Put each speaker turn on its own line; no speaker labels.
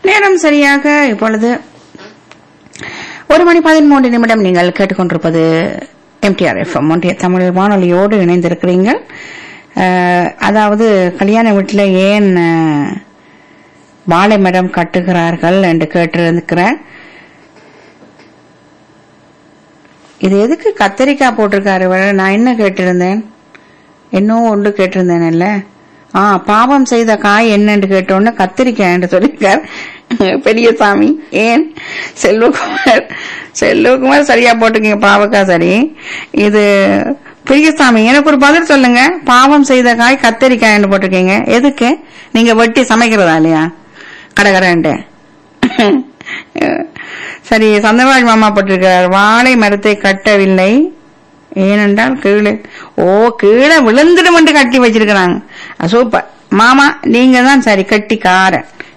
நேரம் சரியாக இப்பொழுது ஒரு மணி பதிமூன்று நிமிடம் நீங்கள் கேட்டுக்கொண்டிருப்பது எம்டிஆர் எஃப்எம் ஒன்றிய தமிழ் வானொலியோடு இணைந்திருக்கிறீர்கள் அஹ், அதாவது கல்யாண வீட்டில் ஏன் அஹ், வாழை மரம் கட்டுகிறார்கள் என்று கேட்டிருக்கிறேன் இது எதுக்கு கத்தரிக்காய் போட்டிருக்காரு இவரு? நான் என்ன கேட்டிருந்தேன் இன்னும் ஒன்று கேட்டிருந்தேன் இல்ல ஆ பாவம் செய்த காய் என்னன்னு கேட்டோன்னு கத்திரிக்காய்ன்னு சொல்லியிருக்கார் பெரியசாமி ஏன் செல்வகுமார் செல்வகுமார் சரியா போட்டுக்கீங்க பாவக்காய் சரி இது பெரியசாமி எனக்கு ஒரு பதில் சொல்லுங்க பாவம் செய்த காய் கத்திரிக்காய்ன்னு போட்டிருக்கீங்க எதுக்கு நீங்க வெட்டி சமைக்கிறதா இல்லையா கடகரன்ட்டு சரி சந்தனராஜ் மாமா போட்டிருக்கிறார் வாழை மரத்தை கட்டவில்லை ஏனென்றால் கீழே ஓ கீழே விழுந்துடும் என்று கட்டி வச்சிருக்கிறாங்க சூப்பர் மாமா நீங்க தான் சரி கட்டிக்காரன்